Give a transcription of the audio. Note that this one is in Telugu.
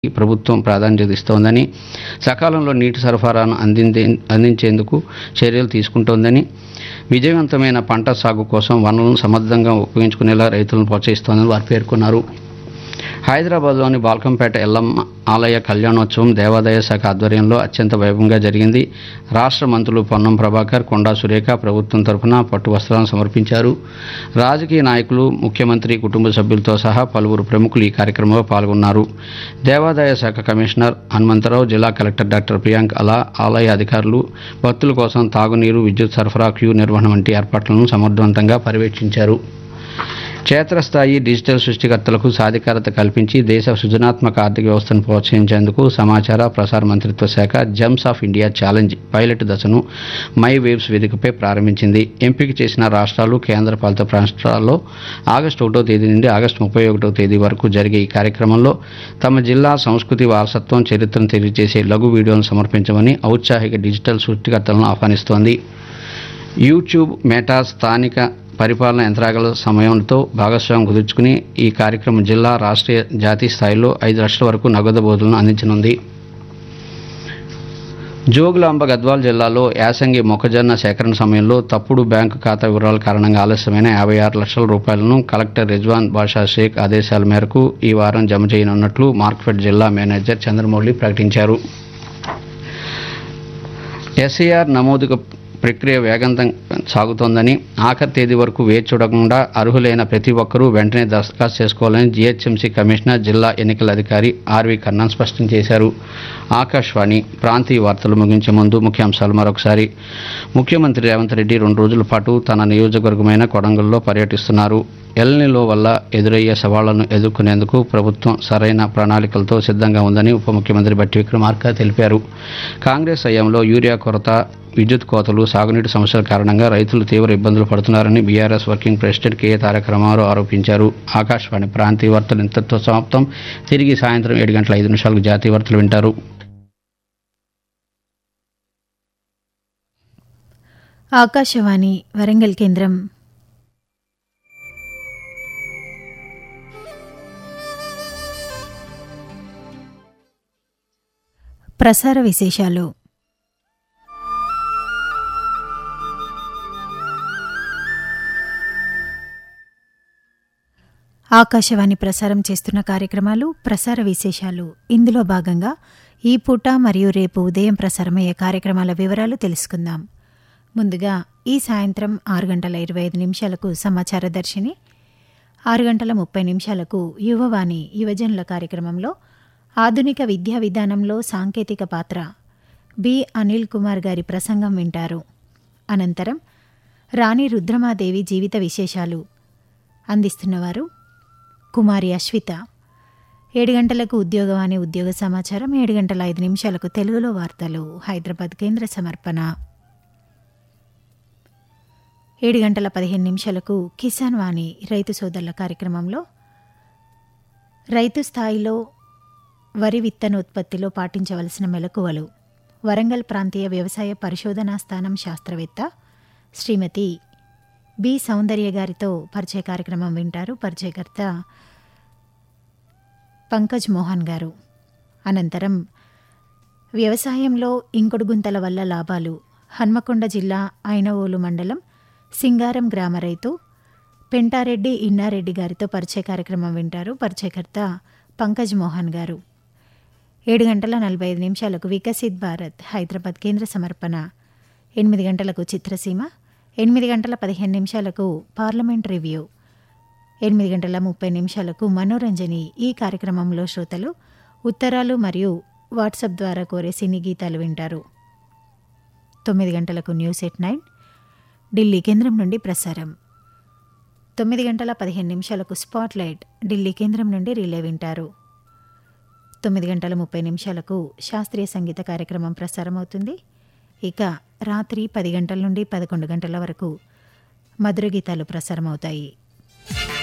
ప్రభుత్వం ప్రాధాన్యత ఇస్తోందని సకాలంలో నీటి సరఫరాను అందిందే అందించేందుకు చర్యలు తీసుకుంటోందని విజయవంతమైన పంట సాగు కోసం వనరులను సమర్థంగా ఉపయోగించుకునేలా రైతులను ప్రోత్సహిస్తోందని వారు పేర్కొన్నారు హైదరాబాద్లోని బాల్కంపేట ఎల్లమ్మ ఆలయ కళ్యాణోత్సవం దేవాదాయ శాఖ ఆధ్వర్యంలో అత్యంత వైభవంగా జరిగింది రాష్ట్ర మంత్రులు పొన్నం ప్రభాకర్ కొండా సురేఖ ప్రభుత్వం తరఫున పట్టు వస్త్రాలను సమర్పించారు రాజకీయ నాయకులు ముఖ్యమంత్రి కుటుంబ సభ్యులతో సహా పలువురు ప్రముఖులు ఈ కార్యక్రమంలో పాల్గొన్నారు దేవాదాయ శాఖ కమిషనర్ హనుమంతరావు జిల్లా కలెక్టర్ డాక్టర్ ప్రియాంక్ అలా ఆలయ అధికారులు భక్తుల కోసం తాగునీరు విద్యుత్ సరఫరా క్యూ నిర్వహణ వంటి ఏర్పాట్లను సమర్థవంతంగా పర్యవేక్షించారు క్షేత్రస్థాయి డిజిటల్ సృష్టికర్తలకు సాధికారత కల్పించి దేశ సృజనాత్మక ఆర్థిక వ్యవస్థను ప్రోత్సహించేందుకు సమాచార ప్రసార మంత్రిత్వ శాఖ gems of India challenge pilot దశను మై వేవ్స్ వేదికపై ప్రారంభించింది ఎంపిక చేసిన రాష్ట్రాలు కేంద్ర పాలిత రాష్ట్రాల్లో ఆగస్టు ఒకటో తేదీ నుండి ఆగస్టు ముప్పై ఒకటో తేదీ వరకు జరిగే ఈ కార్యక్రమంలో తమ జిల్లా సంస్కృతి వారసత్వం చరిత్రను తెలియజేసే లఘు వీడియోలను సమర్పించమని ఔత్సాహిక డిజిటల్ సృష్టికర్తలను ఆహ్వానిస్తోంది యూట్యూబ్ మెటా స్థానిక పరిపాలన యంత్రాంగాల సమయంతో భాగస్వామ్యం కుదుర్చుకుని ఈ కార్యక్రమం జిల్లా రాష్ట్రీయ జాతీయ స్థాయిలో ఐదు లక్షల వరకు నగదు బోధులను అందించనుంది జోగులాంబ గద్వాల్ జిల్లాలో యాసంగి మొక్కజొన్న సేకరణ సమయంలో తప్పుడు బ్యాంకు ఖాతా వివరాల కారణంగా ఆలస్యమైన యాభై ఆరు లక్షల రూపాయలను కలెక్టర్ రిజ్వాన్ బాషా షేక్ ఆదేశాల మేరకు ఈ వారం జమ చేయనున్నట్లు మార్క్ఫెడ్ జిల్లా మేనేజర్ చంద్రమౌళి ప్రకటించారు ఎస్ఏఆర్ నమోదుకు ప్రక్రియ వేగంతం సాగుతోందని ఆఖరి తేదీ వరకు వేచి చూడకుండా అర్హులైన ప్రతి ఒక్కరూ వెంటనే దరఖాస్తు చేసుకోవాలని జీహెచ్ఎంసీ కమిషనర్ జిల్లా ఎన్నికల అధికారి ఆర్వి కర్ణన్ స్పష్టం చేశారు ఆకాశవాణి ప్రాంతీయ వార్తలు ముగించే ముందు ముఖ్యాంశాలు మరొకసారి ముఖ్యమంత్రి రేవంత్ రెడ్డి రెండు రోజుల పాటు తన నియోజకవర్గమైన కొడంగల్లో పర్యటిస్తున్నారు ఎల్నిలో వల్ల ఎదురయ్యే సవాళ్లను ఎదుర్కొనేందుకు ప్రభుత్వం సరైన ప్రణాళికలతో సిద్ధంగా ఉందని ఉప ముఖ్యమంత్రి బట్టి విక్రమార్క తెలిపారు కాంగ్రెస్ హయాంలో యూరియా కొరత విద్యుత్ కోతలు సాగునీటి సమస్యల కారణంగా రైతులు తీవ్ర ఇబ్బందులు పడుతున్నారని BRS working president K Taraka Ramarao ఆరోపించారు ఆకాశవాణి ప్రాంతీయ వార్తలు ఇంతటితో సమాప్తం తిరిగి సాయంత్రం ఏడు గంటల ఐదు నిమిషాలకు జాతీయ వార్తలు వింటారు ఆకాశవాణి వరంగల్ కేంద్రం ప్రసార విశేషాలు ఆకాశవాణి ప్రసారం చేస్తున్న కార్యక్రమాలు ప్రసార విశేషాలు ఇందులో భాగంగా ఈ పూట మరియు రేపు ఉదయం ప్రసారమయ్యే కార్యక్రమాల వివరాలు తెలుసుకుందాం ముందుగా ఈ సాయంత్రం ఆరు గంటల ఇరవై ఐదు నిమిషాలకు సమాచార దర్శిని ఆరు గంటల ముప్పై నిమిషాలకు యువవాణి యువజనుల కార్యక్రమంలో ఆధునిక విద్యా విధానంలో సాంకేతిక పాత్ర బి అనిల్ కుమార్ గారి ప్రసంగం వింటారు అనంతరం రాణి రుద్రమాదేవి జీవిత విశేషాలు అందిస్తున్నవారు కుమారి అశ్విత ఏడు గంటలకు ఉద్యోగవాణి ఉద్యోగ సమాచారం ఏడు గంటల ఐదు నిమిషాలకు తెలుగులో వార్తలు హైదరాబాద్ కేంద్ర సమర్పణ ఏడు గంటల పదిహేను నిమిషాలకు కిసాన్ వాణి రైతు సోదరుల కార్యక్రమంలో రైతు స్థాయిలో వరి విత్తనోత్పత్తిలో పాటించవలసిన మెలకువలు వరంగల్ ప్రాంతీయ వ్యవసాయ పరిశోధనా స్థానం శాస్త్రవేత్త శ్రీమతి బి సౌందర్య గారితో పరిచయ కార్యక్రమం వింటారు పరిచయకర్త పంకజ్ మోహన్ గారు అనంతరం వ్యవసాయంలో ఇంకుడు గుంతల వల్ల లాభాలు హన్మకొండ జిల్లా ఐనవోలు మండలం సింగారం గ్రామ రైతు పెంటారెడ్డి ఇన్నారెడ్డి గారితో పరిచయ కార్యక్రమం వింటారు పరిచయకర్త పంకజ్ మోహన్ గారు ఏడు గంటల నలభై ఐదు నిమిషాలకు వికసిత్ భారత్ హైదరాబాద్ కేంద్ర సమర్పణ ఎనిమిది గంటలకు చిత్రసీమ ఎనిమిది గంటల పదిహేను నిమిషాలకు పార్లమెంట్ రివ్యూ ఎనిమిది గంటల ముప్పై నిమిషాలకు మనోరంజని ఈ కార్యక్రమంలో శ్రోతలు ఉత్తరాలు మరియు వాట్సాప్ ద్వారా కోరే సినీ గీతాలు వింటారు తొమ్మిది గంటలకు న్యూస్ ఎట్ నైన్ ఢిల్లీ కేంద్రం నుండి ప్రసారం తొమ్మిది గంటల పదిహేను నిమిషాలకు స్పాట్ లైట్ ఢిల్లీ కేంద్రం నుండి రిలే వింటారు తొమ్మిది గంటల ముప్పై నిమిషాలకు శాస్త్రీయ సంగీత కార్యక్రమం ప్రసారమవుతుంది ఇక రాత్రి పది గంటల నుండి పదకొండు గంటల వరకు మధుర గీతాలు ప్రసారమవుతాయి